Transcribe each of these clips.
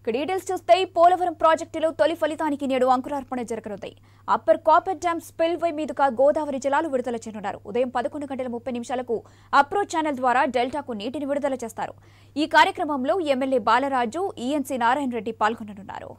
ఇక డీటెయిల్స్ చూస్తే పోలవరం ప్రాజెక్టులో తొలి ఫలితానికి నేడు అంకురార్పణ జరగనుంది అప్పర్ కాపర్ డ్యామ్ స్పిల్వే మీదుగా గోదావరి జలాలు విడుదల చేయనున్నారు ఉదయం పదకొండు గంటల ముప్పై నిమిషాలకు అప్రోచ్ ఛానల్ ద్వారా డెల్టాకు నీటిని విడుదల చేస్తారు ఈ కార్యక్రమంలో ఎమ్మెల్యే బాలరాజు ఈఎన్సీ నారాయణ రెడ్డి పాల్గొననున్నారు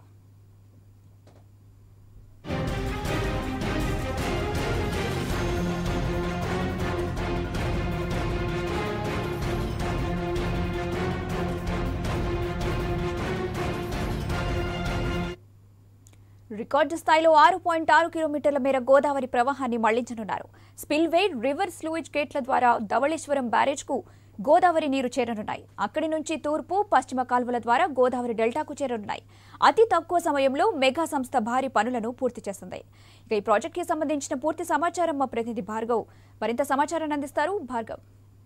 రికార్డు స్థాయిలో ఆరు పాయింట్ ఆరు కిలోమీటర్ల మేర గోదావరి ప్రవాహాన్ని మళ్లించనున్నారు స్పిల్వే రివర్ స్లూయిజ్ గేట్ల ద్వారా ధవళేశ్వరం బ్యారేజ్కు గోదావరి నీరు చేరనున్నాయి అక్కడి నుంచి తూర్పు పశ్చిమ కాల్వల ద్వారా గోదావరి డెల్టాకు చేరనున్నాయి అతి తక్కువ సమయంలో మెగా సంస్థ భారీ పనులను పూర్తి చేస్తుంది ఇక ఈ ప్రాజెక్టుకి సంబంధించిన పూర్తి సమాచారం మా ప్రతినిధి భార్గవ్ మరింత సమాచారాన్ని అందిస్తారు భార్గవ్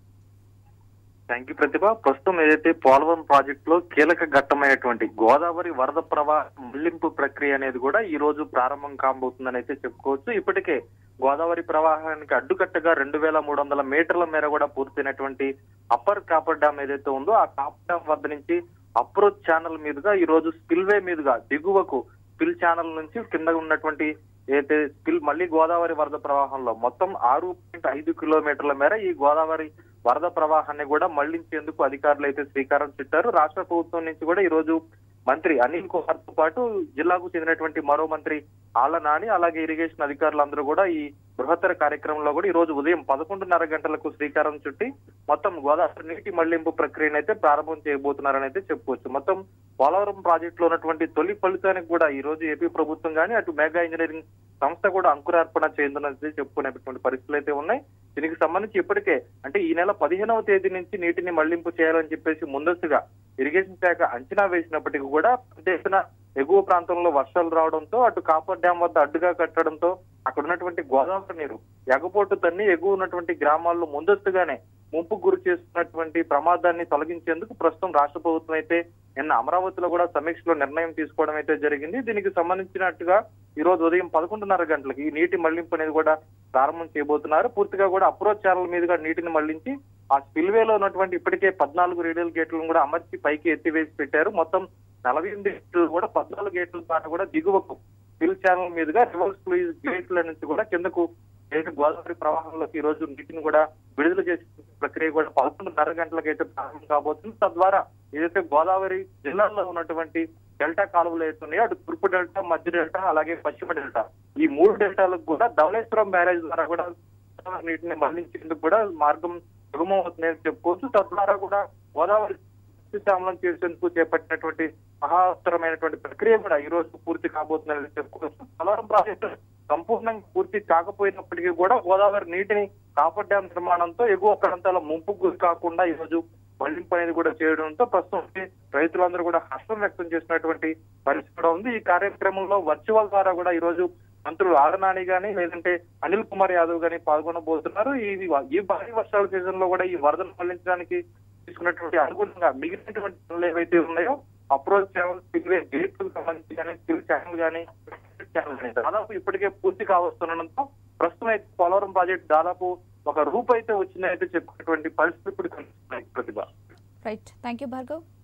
థ్యాంక్ యూ ప్రతిభ ప్రస్తుతం ఏదైతే పోలవరం ప్రాజెక్ట్ లో కీలక ఘట్టమైనటువంటి గోదావరి వరద ప్రవాహ మళ్లింపు ప్రక్రియ అనేది కూడా ఈ రోజు ప్రారంభం కాబోతుందని అయితే చెప్పుకోవచ్చు ఇప్పటికే గోదావరి ప్రవాహానికి అడ్డుకట్టగా రెండు వేల మూడు వందల మీటర్ల మేర కూడా పూర్తయినటువంటి అప్పర్ కాపర్ డ్యామ్ ఏదైతే ఉందో ఆ కాపర్ డ్యామ్ వద్ద నుంచి అప్రోచ్ ఛానల్ మీదుగా ఈ రోజు స్పిల్వే మీదుగా దిగువకు స్పిల్ ఛానల్ నుంచి కింద ఉన్నటువంటి ఏదైతే స్పిల్ మళ్ళీ గోదావరి వరద ప్రవాహంలో మొత్తం ఆరు పాయింట్ ఐదు కిలోమీటర్ల మేర ఈ గోదావరి వరద ప్రవాహాన్ని కూడా మళ్లించేందుకు అధికారులు అయితే శ్రీకారం చుట్టారు రాష్ట్ర ప్రభుత్వం నుంచి కూడా ఈ రోజు మంత్రి అనిల్ కుమార్ తో పాటు జిల్లాకు చెందినటువంటి మరో మంత్రి ఆళ్ల నాని అలాగే ఇరిగేషన్ అధికారులందరూ కూడా ఈ బృహత్తర కార్యక్రమంలో కూడా ఈ రోజు ఉదయం పదకొండున్నర గంటలకు శ్రీకారం చుట్టి మొత్తం గోదావరి నీటి మళ్లింపు ప్రక్రియను అయితే ప్రారంభం చేయబోతున్నారని అయితే చెప్పుకోవచ్చు మొత్తం పోలవరం ప్రాజెక్ట్ లో ఉన్నటువంటి తొలి ఫలితానికి కూడా ఈ రోజు ఏపీ ప్రభుత్వం గానీ అటు మెగా ఇంజనీరింగ్ సంస్థ కూడా అంకురార్పణ చేయిందని చెప్పుకునేటువంటి పరిస్థితులు అయితే ఉన్నాయి దీనికి సంబంధించి ఇప్పటికే అంటే ఈ నెల పదిహేనవ తేదీ నుంచి నీటిని మళ్లింపు చేయాలని చెప్పేసి ముందస్తుగా ఇరిగేషన్ శాఖ అంచనా వేసినప్పటికీ కూడా దేశన ఎగువ ప్రాంతంలో వర్షాలు రావడంతో అటు కాపర్ డ్యాం వద్ద అడ్డుగా కట్టడంతో అక్కడ ఉన్నటువంటి గోదావరి నీరు ఎగపోటు తన్ని ఎగువ ఉన్నటువంటి గ్రామాల్లో ముందస్తుగానే ముంపు గురి చేస్తున్నటువంటి ప్రమాదాన్ని తొలగించేందుకు ప్రస్తుతం రాష్ట్ర ప్రభుత్వం అయితే నిన్న అమరావతిలో కూడా సమీక్షలో నిర్ణయం తీసుకోవడం అయితే జరిగింది దీనికి సంబంధించినట్టుగా ఈ రోజు ఉదయం పదకొండున్నర గంటలకి ఈ నీటి మళ్లింపు అనేది కూడా ప్రారంభం చేయబోతున్నారు పూర్తిగా కూడా అప్రోచ్ ఛానల్ మీదుగా నీటిని మళ్లించి ఆ స్పిల్వేలో ఉన్నటువంటి ఇప్పటికే పద్నాలుగు రేడియల్ గేట్లను కూడా అమర్చి పైకి ఎత్తివేసి పెట్టారు మొత్తం నలభై ఎనిమిది గేట్లు కూడా పద్నాలుగు గేట్ల ద్వారా కూడా దిగువకు స్పిల్ ఛానల్ మీదుగా రివర్స్ ఫ్లూయిజ్ గేట్ల నుంచి కూడా కిందకు ఏదైతే గోదావరి ప్రవాహంలోకి ఈ రోజు నీటిని కూడా విడుదల చేసే ప్రక్రియ కూడా పదకొండున్నర గంటలకు అయితే ప్రారంభం కాబోతుంది తద్వారా ఏదైతే గోదావరి జిల్లాల్లో ఉన్నటువంటి డెల్టా కాలువలు అయితే ఉన్నాయో అటు తూర్పు డెల్టా మధ్య డెల్టా అలాగే పశ్చిమ డెల్టా ఈ మూడు డెల్టాలకు కూడా ధవళేశ్వరం బ్యారేజ్ ద్వారా కూడా గోదావరి నీటిని మళ్లించేందుకు కూడా మార్గం సుగమం అవుతుందని చెప్పుకోవచ్చు తద్వారా కూడా గోదావరి శ్యామలం చేసేందుకు చేపట్టినటువంటి మహాత్తరమైనటువంటి ప్రక్రియ కూడా ఈ రోజు పూర్తి కాబోతుందని చెప్పుకోవచ్చు పోలవరం ప్రాజెక్టు సంపూర్ణంగా పూర్తి కాకపోయినప్పటికీ కూడా గోదావరి నీటిని కాపర్ డ్యాం నిర్మాణంతో ఎగువ ప్రాంతాల ముంపు గురి కాకుండా ఈ రోజు మళ్లింపు అనేది కూడా చేయడంతో ప్రస్తుతం రైతులందరూ కూడా హర్షం వ్యక్తం చేసినటువంటి పరిస్థితి కూడా ఉంది ఈ కార్యక్రమంలో వర్చువల్ ద్వారా కూడా ఈ రోజు మంత్రులు ఆడనాని గాని లేదంటే అనిల్ కుమార్ యాదవ్ గాని పాల్గొనబోతున్నారు ఈ ఈ భారీ వర్షాల సీజన్ లో కూడా ఈ వరదను మళ్లించడానికి తీసుకున్నటువంటి అనుగుణంగా మిగిలినటువంటి పనులు ఏవైతే ఉన్నాయో అప్రోచ్ ఛానల్ స్పిల్వే గేట్లు సంబంధించి కానీ స్పిల్ ఛానల్ కానీ ఛానల్ కానీ దాదాపు ఇప్పటికే పూర్తి కావస్తుండడంతో ప్రస్తుతం అయితే పోలవరం ప్రాజెక్ట్ దాదాపు ఒక రూపు అయితే వచ్చిందని అయితే చెప్పుకున్నటువంటి పరిస్థితి ఇప్పుడు కనిపిస్తున్నాయి Pratibha right thank you Bhargav